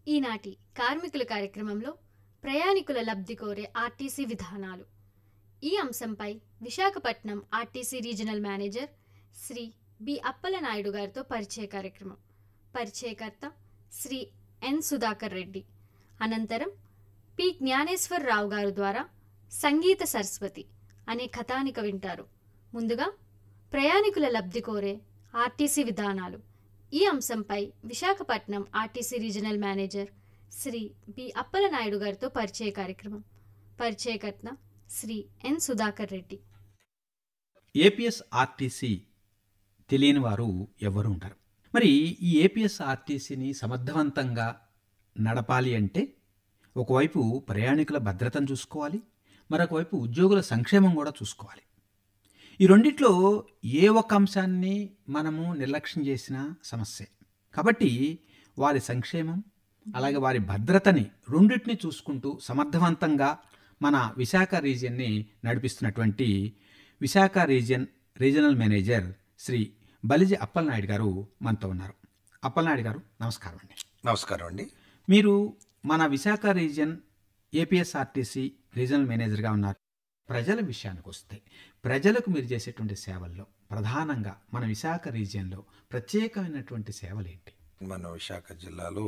ఈనాటి కార్మికుల కార్యక్రమంలో ప్రయాణికుల లబ్ధి కోరే ఆర్టీసీ విధానాలు ఈ అంశంపై Visakhapatnam RTC regional manager Shri B Appalanaidu గారితో పరిచయ కార్యక్రమం పరిచయకర్త శ్రీ ఎన్ సుధాకర్ రెడ్డి అనంతరం పి జ్ఞానేశ్వరరావు గారు ద్వారా సంగీత సరస్వతి అనే కథానిక వింటారు ముందుగా ప్రయాణికుల లబ్ధి కోరే ఆర్టీసీ విధానాలు ఈ అంశంపై Visakhapatnam RTC regional manager Shri B Appalanaidu గారితో పరిచయ కార్యక్రమం పరిచయకర్త Shri N Sudhakar Reddy APS RTC తెలియని వారు ఎవరు ఉంటారు మరి ఈ ఏపీఎస్ ఆర్టీసీని సమర్థవంతంగా నడపాలి అంటే ఒకవైపు ప్రయాణికుల భద్రతను చూసుకోవాలి మరొక వైపు ఉద్యోగుల సంక్షేమం కూడా చూసుకోవాలి ఈ రెండిట్లో ఏ ఒక్క అంశాన్ని మనము నిర్లక్ష్యం చేసిన సమస్యే కాబట్టి వారి సంక్షేమం అలాగే వారి భద్రతని రెండింటిని చూసుకుంటూ సమర్థవంతంగా మన విశాఖ రీజియన్ని నడిపిస్తున్నటువంటి Visakha region regional manager Shri Baliji Appalanaidu garu మనతో ఉన్నారు అప్పలనాయుడు గారు నమస్కారం అండి నమస్కారం అండి మీరు మన విశాఖ రీజియన్ ఏపీఎస్ఆర్టీసీ రీజనల్ మేనేజర్గా ఉన్నారు ప్రజల విషయానికి వస్తే ప్రజలకు మీరు చేసేటువంటి సేవల్లో ప్రధానంగా మన విశాఖ రీజియన్లో ప్రత్యేకమైనటువంటి సేవలు ఏంటి మన విశాఖ జిల్లాలో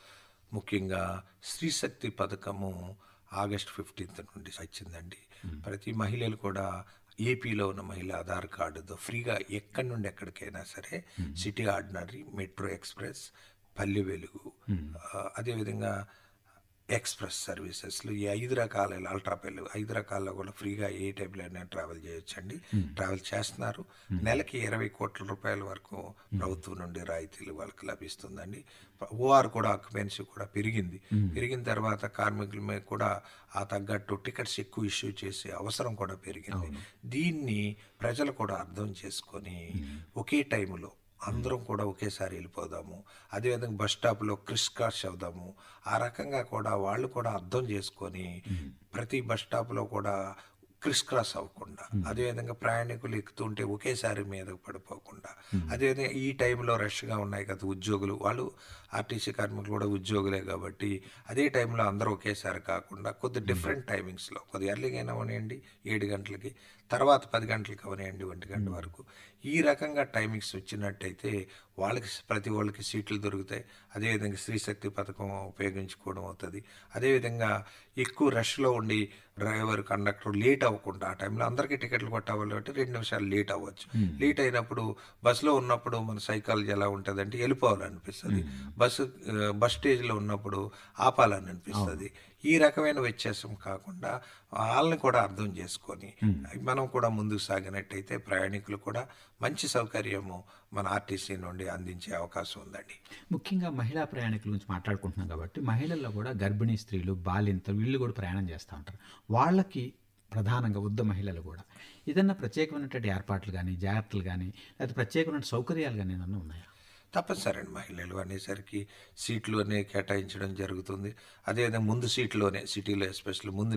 ముఖ్యంగా స్త్రీశక్తి పథకము ఆగస్ట్ ఫిఫ్టీన్త్ నుండి వచ్చిందండి ప్రతి మహిళలు కూడా ఏపీలో ఉన్న మహిళ ఆధార్ కార్డుతో ఫ్రీగా ఎక్కడి నుండి ఎక్కడికైనా సరే సిటీ ఆర్డినరీ మెట్రో ఎక్స్ప్రెస్ పల్లె వెలుగు ఆ, అదేవిధంగా ఎక్స్ప్రెస్ సర్వీసెస్లు ఈ ఐదు రకాల అల్ట్రా పెళ్ళు ఐదు రకాల్లో కూడా ఫ్రీగా ఏ టైంలో అయినా ట్రావెల్ చేయొచ్చండి ట్రావెల్ చేస్తున్నారు నెలకి ఇరవై కోట్ల రూపాయల వరకు ప్రభుత్వం నుండి రాయితీలు వాళ్ళకి లభిస్తుందండి ఓఆర్ కూడా ఆక్యుపెన్సీ కూడా పెరిగింది పెరిగిన తర్వాత కార్మికుల మీద కూడా ఆ తగ్గట్టు టికెట్స్ ఎక్కువ ఇష్యూ చేసే అవసరం కూడా పెరిగింది దీన్ని ప్రజలు కూడా అర్థం చేసుకొని ఒకే టైంలో అందరం కూడా ఒకేసారి వెళ్ళిపోదాము అదేవిధంగా బస్ స్టాప్లో క్రిస్ క్రాష్ అవుదాము ఆ రకంగా కూడా వాళ్ళు కూడా అర్థం చేసుకొని ప్రతి బస్ స్టాప్లో కూడా క్రిస్ క్రాస్ అవ్వకుండా అదేవిధంగా ప్రయాణికులు ఎక్కుతుంటే ఒకేసారి మీద పడిపోకుండా అదేవిధంగా ఈ టైంలో రష్గా ఉన్నాయి కదా ఉద్యోగులు వాళ్ళు ఆర్టీసీ కార్మికులు కూడా ఉద్యోగులే కాబట్టి అదే టైంలో అందరూ ఒకేసారి కాకుండా కొద్ది డిఫరెంట్ టైమింగ్స్లో కొద్ది ఎర్లీగా అయినా అవనివ్వండి ఏడు గంటలకి తర్వాత పది గంటలకి అవనివ్వండి ఒంటి గంట వరకు ఈ రకంగా టైమింగ్స్ వచ్చినట్టయితే వాళ్ళకి ప్రతి వాళ్ళకి సీట్లు దొరుకుతాయి అదేవిధంగా స్త్రీశక్తి పథకం ఉపయోగించుకోవడం అవుతుంది అదేవిధంగా ఎక్కువ రష్లో ఉండి డ్రైవర్ కండక్టర్ లేట్ అవ్వకుండా ఆ టైంలో అందరికీ టికెట్లు కొట్టవాలి కాబట్టి రెండు నిమిషాలు లేట్ అవ్వచ్చు లేట్ అయినప్పుడు బస్సులో ఉన్నప్పుడు మన సైకాలజీ ఎలా ఉంటుంది అంటే వెళ్ళిపోవాలనిపిస్తుంది బస్సు ఆ, బస్ స్టేజ్లో ఉన్నప్పుడు ఆపాలని అనిపిస్తుంది ఈ రకమైన వ్యత్యాసం కాకుండా వాళ్ళని కూడా అర్థం చేసుకొని మనం కూడా ముందుకు సాగినట్టయితే ప్రయాణికులు కూడా మంచి సౌకర్యము మన ఆర్టీసీ నుండి అందించే అవకాశం ఉందండి ముఖ్యంగా మహిళా ప్రయాణికుల గురించి మాట్లాడుకుంటున్నాం కాబట్టి మహిళల్లో కూడా గర్భిణీ స్త్రీలు బాలింతలు వీళ్ళు కూడా ప్రయాణం చేస్తూ ఉంటారు వాళ్ళకి ప్రధానంగా వృద్ధ మహిళలు కూడా ఏదన్నా ప్రత్యేకమైనటువంటి ఏర్పాట్లు కానీ జాగ్రత్తలు కానీ లేకపోతే ప్రత్యేకమైన సౌకర్యాలు కానీ ఏమన్నా ఉన్నాయా తప్పనిసరి అండి మహిళలు అనేసరికి సీట్లు అనేవి కేటాయించడం జరుగుతుంది అదేవిధంగా ముందు సీట్లోనే సిటీలో ఎస్పెషల్లీ ముందు